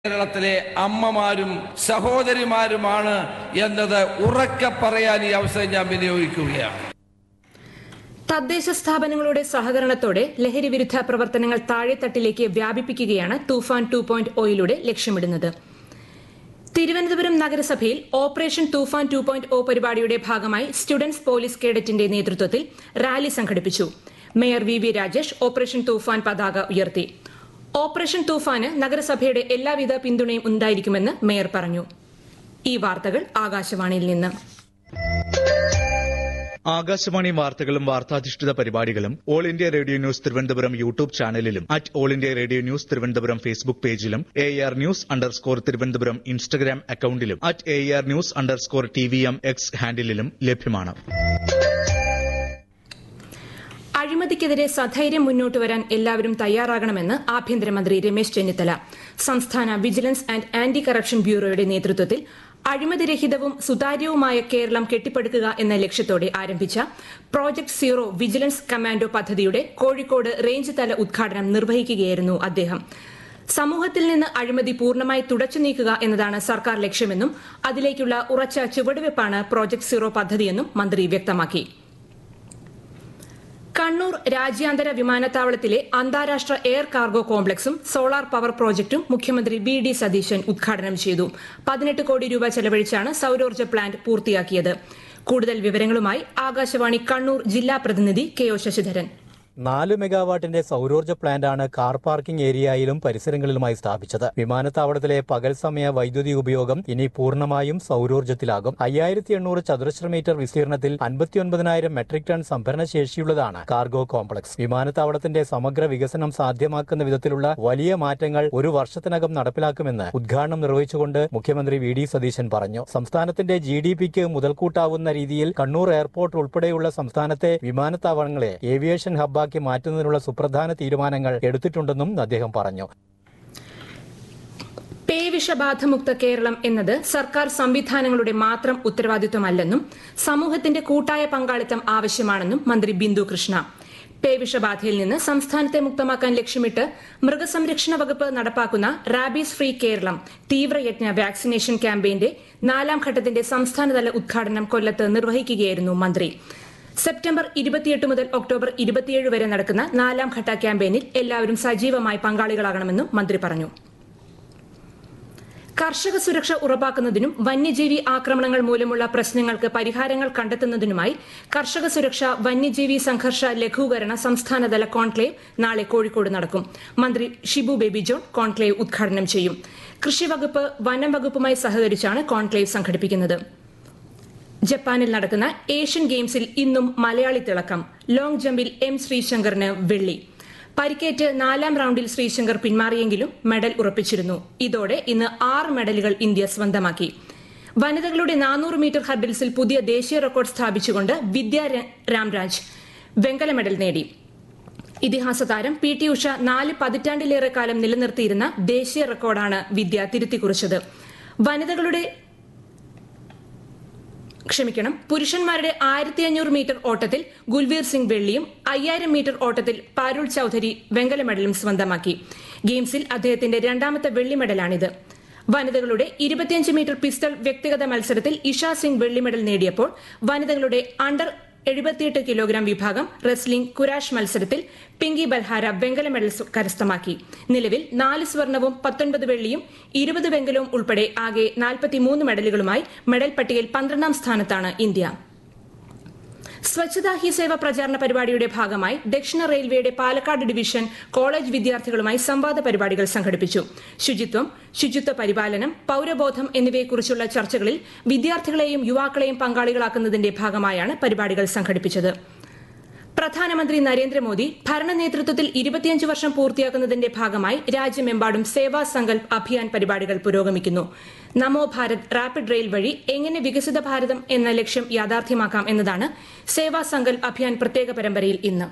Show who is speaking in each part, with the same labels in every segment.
Speaker 1: കേരളത്തിലെ അമ്മമാരും സഹോദരിമാരുമാണ് എന്നത് ഉറക്കെ പറയാൻ ഈ അവസരം ഞാൻ വിനിയോഗിക്കുകയാണ്
Speaker 2: തദ്ദേശ സ്ഥാപനങ്ങളുടെ സഹകരണത്തോടെ ലഹരി വിരുദ്ധ പ്രവർത്തനങ്ങൾ താഴെത്തട്ടിലേക്ക് വ്യാപിപ്പിക്കുകയാണ് തൂഫാൻ ടു പോയിന്റ് ഒയിലൂടെ ലക്ഷ്യമിടുന്നത് തിരുവനന്തപുരം നഗരസഭയിൽ operation Toofan two point O പരിപാടിയുടെ ഭാഗമായി സ്റ്റുഡൻസ് പോലീസ് കേഡറ്റിന്റെ നേതൃത്വത്തിൽ റാലി സംഘടിപ്പിച്ചു mayor V V Rajesh operation Toofan പതാക ഉയർത്തി ഓപ്പറേഷൻ തൂഫാന് നഗരസഭയുടെ എല്ലാവിധ പിന്തുണയും ഉണ്ടായിരിക്കുമെന്ന് മേയർ പറഞ്ഞു ഈ വാർത്തകൾ ആകാശവാണിയിൽ നിന്ന്
Speaker 3: ആകാശവാണി വാർത്തകളും വാർത്താധിഷ്ഠിത പരിപാടികളും All India Radio news Thiruvananthapuram YouTube ചാനലിലും at All India Radio news Thiruvananthapuram Facebook പേജിലും A R news underscore Thiruvananthapuram Instagram അക്കൌണ്ടിലും at A R news underscore T V M X ഹാൻഡിലും ലഭ്യമാണ്
Speaker 2: അഴിമതിക്കെതിരെ സധൈര്യം മുന്നോട്ട് വരാൻ എല്ലാവരും തയ്യാറാകണമെന്ന് ആഭ്യന്തരമന്ത്രി രമേശ് ചെന്നിത്തല സംസ്ഥാന വിജിലൻസ് ആൻഡ് ആന്റി കറപ്ഷൻ ബ്യൂറോയുടെ നേതൃത്വത്തിൽ അഴിമതിരഹിതവും സുതാര്യവുമായ കേരളം കെട്ടിപ്പടുക്കുക എന്ന ലക്ഷ്യത്തോടെ ആരംഭിച്ച പ്രോജക്ട് സീറോ വിജിലൻസ് കമാൻഡോ പദ്ധതിയുടെ കോഴിക്കോട് റേഞ്ച് തല ഉദ്ഘാടനം നിർവഹിക്കുകയായിരുന്നു അദ്ദേഹം സമൂഹത്തിൽ നിന്ന് അഴിമതി പൂർണ്ണമായി തുടച്ചു നീക്കുക എന്നതാണ് സർക്കാർ ലക്ഷ്യമെന്നും അതിലേക്കുള്ള ഉറച്ച ചുവടുവയ്പ്പാണ് പ്രോജക്ട് സീറോ പദ്ധതിയെന്നും മന്ത്രി വ്യക്തമാക്കി കണ്ണൂർ രാജ്യാന്തര വിമാനത്താവളത്തിലെ അന്താരാഷ്ട്ര എയർ കാർഗോ കോംപ്ലക്സും സോളാർ പവർ പ്രോജക്ടും മുഖ്യമന്ത്രി വി ഡി സതീശൻ ഉദ്ഘാടനം ചെയ്തു പതിനെട്ട് കോടി രൂപ ചെലവഴിച്ചാണ് സൌരോർജ്ജ പ്ലാന്റ് പൂർത്തിയാക്കിയത് കൂടുതൽ വിവരങ്ങളുമായി ആകാശവാണി കണ്ണൂർ ജില്ലാ പ്രതിനിധി കെ ഒ ശശിധരൻ
Speaker 4: നാല് മെഗാവാട്ടിന്റെ സൗരോർജ്ജ പ്ലാന്റാണ് കാർ പാർക്കിംഗ് ഏരിയയിലും പരിസരങ്ങളിലുമായി സ്ഥാപിച്ചത് വിമാനത്താവളത്തിലെ പകൽ സമയ വൈദ്യുതി ഉപയോഗം ഇനി പൂർണ്ണമായും സൗരോർജ്ജത്തിലാകും അയ്യായിരത്തി എണ്ണൂറ് ചതുരശ്ര മീറ്റർ വിസ്തീർണത്തിൽ അൻപത്തിയൊൻപതിനായിരം മെട്രിക് ടൺ സംഭരണ ശേഷിയുള്ളതാണ് കാർഗോ കോംപ്ലക്സ് വിമാനത്താവളത്തിന്റെ സമഗ്ര വികസനം സാധ്യമാക്കുന്ന വിധത്തിലുള്ള വലിയ മാറ്റങ്ങൾ ഒരു വർഷത്തിനകം നടപ്പിലാക്കുമെന്ന് ഉദ്ഘാടനം നിർവഹിച്ചുകൊണ്ട് മുഖ്യമന്ത്രി വി ഡി സതീശൻ പറഞ്ഞു സംസ്ഥാനത്തിന്റെ ജി ഡി പിക്ക് മുതൽക്കൂട്ടാവുന്ന രീതിയിൽ കണ്ണൂർ എയർപോർട്ട് ഉൾപ്പെടെയുള്ള സംസ്ഥാനത്തെ വിമാനത്താവളങ്ങളെ ഏവിയേഷൻ ഹബ്ബാക്കി മാറ്റുന്നതിനുള്ള സുപ്രധാന തീരുമാനങ്ങൾ എടുത്തിട്ടുണ്ടെന്നും അദ്ദേഹം പറഞ്ഞു
Speaker 2: പേവിഷബാധമുക്ത കേരളം എന്നത് സർക്കാർ സംവിധാനങ്ങളുടെ മാത്രം ഉത്തരവാദിത്വമല്ലെന്നും സമൂഹത്തിന്റെ കൂട്ടായ പങ്കാളിത്തം ആവശ്യമാണെന്നും മന്ത്രി ബിന്ദു കൃഷ്ണ പേവിഷബാധയിൽ നിന്ന് സംസ്ഥാനത്തെ മുക്തമാക്കാൻ ലക്ഷ്യമിട്ട് മൃഗസംരക്ഷണ വകുപ്പ് നടപ്പാക്കുന്ന റാബീസ് ഫ്രീ കേരളം തീവ്രയജ്ഞ വാക്സിനേഷൻ ക്യാമ്പയിന്റെ നാലാം ഘട്ടത്തിന്റെ സംസ്ഥാനതല ഉദ്ഘാടനം കൊല്ലത്ത് നിർവഹിക്കുകയായിരുന്നു മന്ത്രി സെപ്റ്റംബർ ഇരുപത്തിയെട്ട് മുതൽ ഒക്ടോബർ ഇരുപത്തിയേഴ് വരെ നടക്കുന്ന നാലാം ഘട്ട ക്യാമ്പയിനിൽ എല്ലാവരും സജീവമായി പങ്കാളികളാകണമെന്നും മന്ത്രി പറഞ്ഞു കർഷക സുരക്ഷ ഉറപ്പാക്കുന്നതിനും വന്യജീവി ആക്രമണങ്ങൾ മൂലമുള്ള പ്രശ്നങ്ങൾക്ക് പരിഹാരങ്ങൾ കണ്ടെത്തുന്നതിനുമായി കർഷക സുരക്ഷ വന്യജീവി സംഘർഷ ലഘൂകരണ സംസ്ഥാനതല കോൺക്ലേവ് നാളെ കോഴിക്കോട് നടക്കും മന്ത്രി ഷിബു ബേബി ജോൺ കോൺക്ലേവ് ഉദ്ഘാടനം ചെയ്യും കൃഷിവകുപ്പ് വനം വകുപ്പുമായി സഹകരിച്ചാണ് കോൺക്ലേവ് സംഘടിപ്പിക്കുന്നത് ജപ്പാനിൽ നടക്കുന്ന ഏഷ്യൻ ഗെയിംസിൽ ഇന്നും മലയാളി തിളക്കം ലോങ് ജമ്പിൽ എം ശ്രീശങ്കറിന് വെള്ളി പരിക്കേറ്റ് നാലാം റൌണ്ടിൽ ശ്രീശങ്കർ പിന്മാറിയെങ്കിലും മെഡൽ ഉറപ്പിച്ചിരുന്നു ഇതോടെ ഇന്ന് ആറ് മെഡലുകൾ ഇന്ത്യ സ്വന്തമാക്കി വനിതകളുടെ നാനൂറ് മീറ്റർ ഹർഡിൽസിൽ പുതിയ ദേശീയ റെക്കോർഡ് സ്ഥാപിച്ചുകൊണ്ട് വിദ്യ രാംരാജ് വെങ്കല മെഡൽ നേടി ഇതിഹാസ താരം പി ടി ഉഷ നാല് പതിറ്റാണ്ടിലേറെ കാലം നിലനിർത്തിയിരുന്ന ദേശീയ റെക്കോർഡാണ് വിദ്യ തിരുത്തിക്കുറിച്ചത് വനിതകളുടെ ക്ഷമിക്കണം പുരുഷന്മാരുടെ ആയിരത്തി അഞ്ഞൂറ് മീറ്റർ ഓട്ടത്തിൽ ഗുൽവീർ സിംഗ് വെള്ളിയും അയ്യായിരം മീറ്റർ ഓട്ടത്തിൽ പാരുൾ ചൌധരി വെങ്കല മെഡലും സ്വന്തമാക്കി ഗെയിംസിൽ അദ്ദേഹത്തിന്റെ രണ്ടാമത്തെ വെള്ളി മെഡലാണിത് വനിതകളുടെ ഇരുപത്തിയഞ്ച് മീറ്റർ പിസ്റ്റൾ വ്യക്തിഗത മത്സരത്തിൽ ഇഷ സിംഗ് വെള്ളി മെഡൽ നേടിയപ്പോൾ വനിതകളുടെ അണ്ടർ എഴുപത്തിയെട്ട് കിലോഗ്രാം വിഭാഗം റെസ്ലിംഗ് കുരാഷ് മത്സരത്തിൽ പിങ്കി ബൽഹാര വെങ്കല മെഡൽ കരസ്ഥമാക്കി നിലവിൽ നാല് സ്വർണവും പത്തൊൻപത് വെള്ളിയും ഇരുപത് വെങ്കലവും ഉൾപ്പെടെ ആകെ നാൽപ്പത്തിമൂന്ന് മെഡലുകളുമായി മെഡൽ പട്ടികയിൽ പന്ത്രണ്ടാം സ്ഥാനത്താണ് ഇന്ത്യ സ്വച്ഛതാ ഹി സേവ പ്രചാരണ പരിപാടിയുടെ ഭാഗമായി ദക്ഷിണ റെയിൽവേയുടെ പാലക്കാട് ഡിവിഷൻ കോളേജ് വിദ്യാർത്ഥികളുമായി സംവാദ പരിപാടികൾ സംഘടിപ്പിച്ചു ശുചിത്വം ശുചിത്വ പരിപാലനം പൌരബോധം എന്നിവയെക്കുറിച്ചുള്ള ചർച്ചകളിൽ വിദ്യാർത്ഥികളെയും യുവാക്കളെയും പങ്കാളികളാക്കുന്നതിന്റെ ഭാഗമായാണ് പരിപാടികൾ സംഘടിപ്പിച്ചത് പ്രധാനമന്ത്രി നരേന്ദ്രമോദി ഭരണ നേതൃത്വത്തിൽ ഇരുപത്തിയഞ്ച് വർഷം പൂർത്തിയാക്കുന്നതിന്റെ ഭാഗമായി രാജ്യമെമ്പാടും സേവാ സങ്കൽപ് അഭിയാൻ പരിപാടികൾ പുരോഗമിക്കുന്നു നമോ ഭാരത് റാപ്പിഡ് റെയിൽ വഴി എങ്ങനെ വികസിത ഭാരതം എന്ന ലക്ഷ്യം യാഥാർത്ഥ്യമാക്കാം എന്നതാണ് സേവാ സങ്കൽപ് അഭിയാൻ പ്രത്യേക പരമ്പരയിൽ ഇന്ന്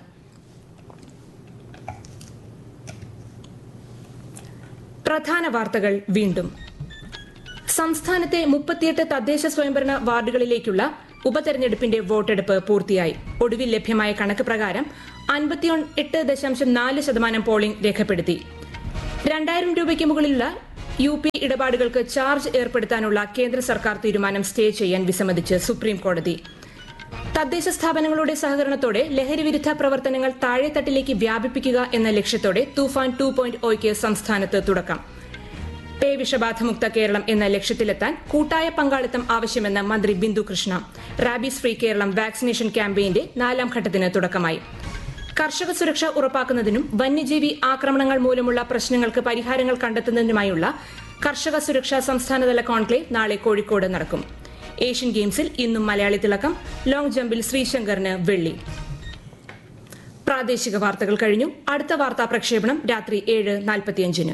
Speaker 2: പ്രധാന വാർത്തകൾ വീണ്ടും സംസ്ഥാനത്തെ മുപ്പത്തിയെട്ട് തദ്ദേശ സ്വയംഭരണ വാർഡുകളിലേക്കുള്ള ഉപതെരഞ്ഞെടുപ്പിന്റെ വോട്ടെടുപ്പ് പൂർത്തിയായി ഒടുവിൽ ലഭ്യമായ കണക്ക് പ്രകാരം അൻപത്തി എട്ട് ദശാംശം നാല് ശതമാനം പോളിംഗ് രേഖപ്പെടുത്തി രണ്ടായിരം രൂപയ്ക്ക് മുകളിലുള്ള യു പി ഇടപാടുകൾക്ക് ചാർജ് ഏർപ്പെടുത്താനുള്ള കേന്ദ്ര സർക്കാർ തീരുമാനം സ്റ്റേ ചെയ്യാൻ വിസമ്മതിച്ച് സുപ്രീം കോടതി തദ്ദേശ സ്ഥാപനങ്ങളുടെ സഹകരണത്തോടെ ലഹരി വിരുദ്ധ പ്രവർത്തനങ്ങൾ താഴെത്തട്ടിലേക്ക് വ്യാപിപ്പിക്കുക എന്ന ലക്ഷ്യത്തോടെ തൂഫാൻ ടു പോയിന്റ് ഒയ്ക്ക് സംസ്ഥാനത്ത് തുടക്കം പേ വിഷബാധമുക്ത കേരളം എന്ന ലക്ഷ്യത്തിലെത്താൻ കൂട്ടായ പങ്കാളിത്തം ആവശ്യമെന്ന് മന്ത്രി Bindu Krishna rabies free Keralam vaccination ക്യാമ്പയിന്റെ നാലാം ഘട്ടത്തിന് തുടക്കമായി കർഷക സുരക്ഷ ഉറപ്പാക്കുന്നതിനും വന്യജീവി ആക്രമണങ്ങൾ മൂലമുള്ള പ്രശ്നങ്ങൾക്ക് പരിഹാരങ്ങൾ കണ്ടെത്തുന്നതിനുമായുള്ള കർഷക സുരക്ഷാ സംസ്ഥാനതല കോൺക്ലേവ് നാളെ കോഴിക്കോട് നടക്കും ഏഷ്യൻ ഗെയിംസിൽ ഇന്നും മലയാളി തിളക്കം ലോങ് ജമ്പിൽ ശ്രീശങ്കറിന് വെള്ളി പ്രാദേശിക വാർത്തകൾ കഴിഞ്ഞു അടുത്ത വാർത്താ പ്രക്ഷേപണം രാത്രി ഏഴ് നാൽപ്പത്തിയഞ്ചിന്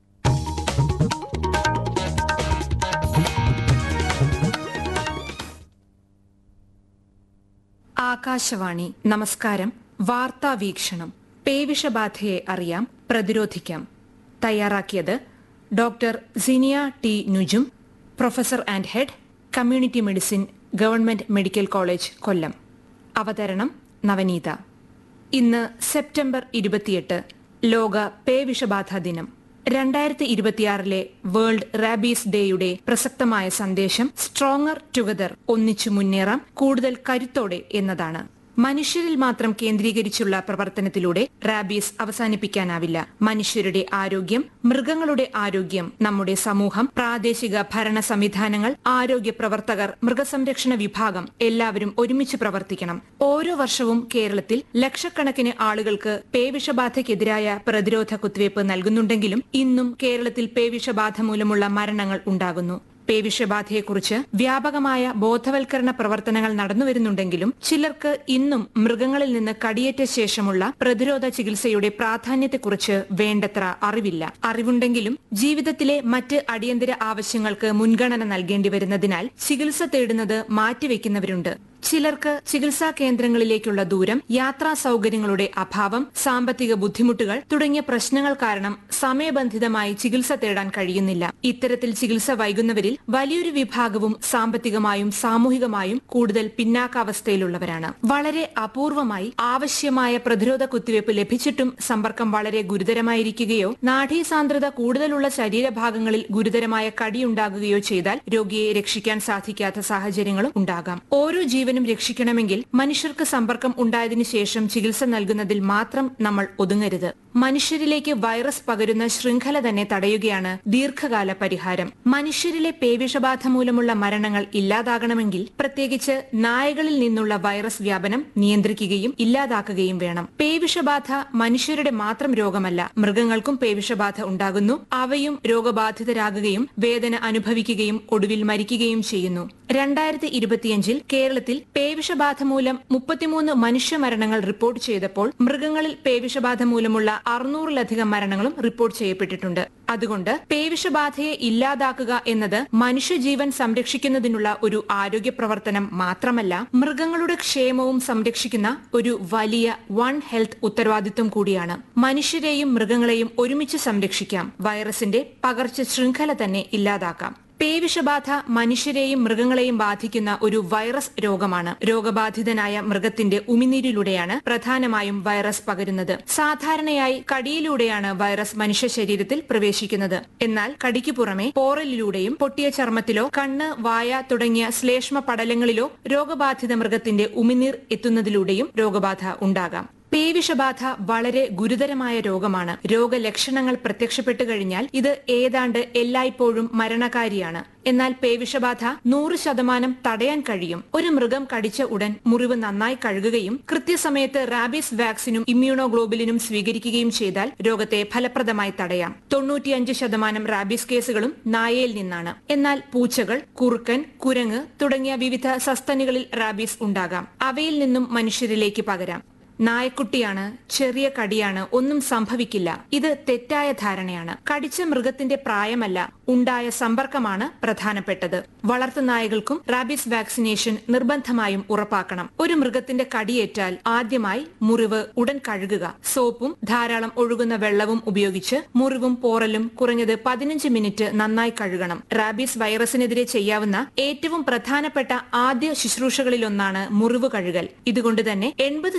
Speaker 2: ആകാശവാണി നമസ്കാരം വാർത്താ വീക്ഷണം പേവിഷബാധയെ അറിയാം പ്രതിരോധിക്കാം തയ്യാറാക്കിയത് doctor Siniya T Nujum professor and head community medicine government medical college Kollam അവതരണം നവനീത ഇന്ന് സെപ്റ്റംബർ ഇരുപത്തിയെട്ട് ലോക പേവിഷബാധ ദിനം രണ്ടായിരത്തി ഇരുപത്തിയാറിലെ വേൾഡ് റാബീസ് ഡേയുടെ പ്രസക്തമായ സന്ദേശം സ്ട്രോങ്ങർ ടുഗദർ ഒന്നിച്ചു മുന്നേറാം കൂടുതൽ കരുത്തോടെ എന്നതാണ് മനുഷ്യരിൽ മാത്രം കേന്ദ്രീകരിച്ചുള്ള പ്രവർത്തനത്തിലൂടെ റാബീസ് അവസാനിപ്പിക്കാനാവില്ല മനുഷ്യരുടെ ആരോഗ്യം മൃഗങ്ങളുടെ ആരോഗ്യം നമ്മുടെ സമൂഹം പ്രാദേശിക ഭരണ സംവിധാനങ്ങൾ ആരോഗ്യ പ്രവർത്തകർ മൃഗസംരക്ഷണ വിഭാഗം എല്ലാവരും ഒരുമിച്ച് പ്രവർത്തിക്കണം ഓരോ വർഷവും കേരളത്തിൽ ലക്ഷക്കണക്കിന് ആളുകൾക്ക് പേവിഷബാധയ്ക്കെതിരായ പ്രതിരോധ കുത്തിവയ്പ് നൽകുന്നുണ്ടെങ്കിലും ഇന്നും കേരളത്തിൽ പേവിഷബാധ മൂലമുള്ള മരണങ്ങൾ ഉണ്ടാകുന്നു പേവിഷബാധയെക്കുറിച്ച് വ്യാപകമായ ബോധവൽക്കരണ പ്രവർത്തനങ്ങൾ നടന്നുവരുന്നുണ്ടെങ്കിലും ചിലർക്ക് ഇന്നും മൃഗങ്ങളിൽ നിന്ന് കടിയേറ്റ ശേഷമുള്ള പ്രതിരോധ ചികിത്സയുടെ പ്രാധാന്യത്തെക്കുറിച്ച് വേണ്ടത്ര അറിവില്ല അറിവുണ്ടെങ്കിലും ജീവിതത്തിലെ മറ്റ് അടിയന്തര ആവശ്യങ്ങൾക്ക് മുൻഗണന നൽകേണ്ടി വരുന്നതിനാൽ ചികിത്സ തേടുന്നത് മാറ്റിവെക്കുന്നവരുണ്ട് ചിലർക്ക് ചികിത്സാ കേന്ദ്രങ്ങളിലേക്കുള്ള ദൂരം യാത്രാ സൗകര്യങ്ങളുടെ അഭാവം സാമ്പത്തിക ബുദ്ധിമുട്ടുകൾ തുടങ്ങിയ പ്രശ്നങ്ങൾ കാരണം സമയബന്ധിതമായി ചികിത്സ തേടാൻ കഴിയുന്നില്ല ഇത്തരത്തിൽ ചികിത്സ വൈകുന്നവരിൽ വലിയൊരു വിഭാഗവും സാമ്പത്തികമായും സാമൂഹികമായും കൂടുതൽ പിന്നാക്കാവസ്ഥയിലുള്ളവരാണ് വളരെ അപൂർവമായി ആവശ്യമായ പ്രതിരോധ കുത്തിവയ്പ് ലഭിച്ചിട്ടും സമ്പർക്കം വളരെ ഗുരുതരമായിരിക്കുകയോ നാഡീസാന്ദ്രത കൂടുതലുള്ള ശരീരഭാഗങ്ങളിൽ ഗുരുതരമായ കടിയുണ്ടാകുകയോ ചെയ്താൽ രോഗിയെ രക്ഷിക്കാൻ സാധിക്കാത്ത സാഹചര്യങ്ങളും ഉണ്ടാകാം ഓരോ ജീവനും രക്ഷിക്കണമെങ്കിൽ മനുഷ്യർക്ക് സമ്പർക്കം ഉണ്ടായതിനു ശേഷം ചികിത്സ നൽകുന്നതിൽ മാത്രം നമ്മൾ ഒതുങ്ങരുത് മനുഷ്യരിലേക്ക് വൈറസ് പകരുന്ന ശൃംഖല തന്നെ തടയുകയാണ് ദീർഘകാല പരിഹാരം മനുഷ്യരിലെ പേവിഷബാധ മൂലമുള്ള മരണങ്ങൾ ഇല്ലാതാകണമെങ്കിൽ പ്രത്യേകിച്ച് നായകളിൽ നിന്നുള്ള വൈറസ് വ്യാപനം നിയന്ത്രിക്കുകയും ഇല്ലാതാക്കുകയും വേണം പേവിഷബാധ മനുഷ്യരുടെ മാത്രം രോഗമല്ല മൃഗങ്ങൾക്കും പേവിഷബാധ ഉണ്ടാകുന്നു അവയും രോഗബാധിതരാകുകയും വേദന അനുഭവിക്കുകയും ഒടുവിൽ മരിക്കുകയും ചെയ്യുന്നു രണ്ടായിരത്തി ഇരുപത്തിയഞ്ചിൽ കേരളത്തിൽ പേവിഷബാധ മൂലം മുപ്പത്തിമൂന്ന് മനുഷ്യമരണങ്ങൾ റിപ്പോർട്ട് ചെയ്തപ്പോൾ മൃഗങ്ങളിൽ പേവിഷബാധ മൂലമുള്ള അറുന്നൂറിലധികം മരണങ്ങളും റിപ്പോർട്ട് ചെയ്യപ്പെട്ടിട്ടുണ്ട് അതുകൊണ്ട് പേവിഷബാധയെ ഇല്ലാതാക്കുക എന്നത് മനുഷ്യജീവൻ സംരക്ഷിക്കുന്നതിനുള്ള ഒരു ആരോഗ്യ പ്രവർത്തനം മാത്രമല്ല മൃഗങ്ങളുടെ ക്ഷേമവും സംരക്ഷിക്കുന്ന ഒരു വലിയ വൺ ഹെൽത്ത് ഉത്തരവാദിത്വം കൂടിയാണ് മനുഷ്യരെയും മൃഗങ്ങളെയും ഒരുമിച്ച് സംരക്ഷിക്കാം വൈറസിന്റെ പകർച്ച ശൃംഖല തന്നെ ഇല്ലാതാക്കാം പേവിഷബാധ മനുഷ്യരെയും മൃഗങ്ങളെയും ബാധിക്കുന്ന ഒരു വൈറസ് രോഗമാണ് രോഗബാധിതനായ മൃഗത്തിന്റെ ഉമിനീരിലൂടെയാണ് പ്രധാനമായും വൈറസ് പകരുന്നത് സാധാരണയായി കടിയിലൂടെയാണ് വൈറസ് മനുഷ്യ ശരീരത്തിൽ പ്രവേശിക്കുന്നത് എന്നാൽ കടിക്ക് പുറമെ പോറലിലൂടെയും പൊട്ടിയ ചർമ്മത്തിലോ കണ്ണ് വായ തുടങ്ങിയ ശ്ലേഷ്മ പടലങ്ങളിലോ രോഗബാധിത മൃഗത്തിന്റെ ഉമിനീർ എത്തുന്നതിലൂടെയും രോഗബാധ ഉണ്ടാകാം പേവിഷബാധ വളരെ ഗുരുതരമായ രോഗമാണ് രോഗലക്ഷണങ്ങൾ പ്രത്യക്ഷപ്പെട്ടു കഴിഞ്ഞാൽ ഇത് ഏതാണ്ട് എല്ലായ്പ്പോഴും മരണകാരിയാണ് എന്നാൽ പേവിഷബാധ നൂറ് ശതമാനം തടയാൻ കഴിയും ഒരു മൃഗം കടിച്ച ഉടൻ മുറിവ് നന്നായി കഴുകുകയും കൃത്യസമയത്ത് റാബീസ് വാക്സിനും ഇമ്മ്യൂണോഗ്ലോബുലിനും സ്വീകരിക്കുകയും ചെയ്താൽ രോഗത്തെ ഫലപ്രദമായി തടയാം തൊണ്ണൂറ്റിയഞ്ച് ശതമാനം റാബീസ് കേസുകളും നായയിൽ നിന്നാണ് എന്നാൽ പൂച്ചകൾ കുറുക്കൻ കുരങ്ങ് തുടങ്ങിയ വിവിധ സസ്തനികളിൽ റാബീസ് ഉണ്ടാകാം അവയിൽ നിന്നും മനുഷ്യരിലേക്ക് പകരാം നായക്കുട്ടിയാണ് ചെറിയ കടിയാണ് ഒന്നും സംഭവിക്കില്ല ഇത് തെറ്റായ ധാരണയാണ് കടിച്ച മൃഗത്തിന്റെ പ്രായമല്ല ഉണ്ടായ സമ്പർക്കമാണ് പ്രധാനപ്പെട്ടത് വളർത്തുനായകൾക്കും റാബിസ് വാക്സിനേഷൻ നിർബന്ധമായും ഉറപ്പാക്കണം ഒരു മൃഗത്തിന്റെ കടിയേറ്റാൽ ആദ്യമായി മുറിവ് ഉടൻ കഴുകുക സോപ്പും ധാരാളം ഒഴുകുന്ന വെള്ളവും ഉപയോഗിച്ച് മുറിവും പോറലും കുറഞ്ഞത് പതിനഞ്ച് മിനിറ്റ് നന്നായി കഴുകണം റാബീസ് വൈറസിനെതിരെ ചെയ്യാവുന്ന ഏറ്റവും പ്രധാനപ്പെട്ട ആദ്യ ശുശ്രൂഷകളിലൊന്നാണ് മുറിവ് കഴുകൽ ഇതുകൊണ്ട് തന്നെ എൺപത് ശതമാനം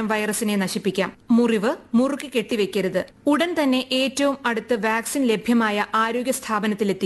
Speaker 2: വൈറസിനെ നശിപ്പിക്കാം മുറിവ് മുറുക്കി കെട്ടിവെക്കരുത് ഉടൻ തന്നെ ഏറ്റവും അടുത്ത് വാക്സിൻ ലഭ്യമായ ആരോഗ്യ സ്ഥാപനത്തിലെത്തി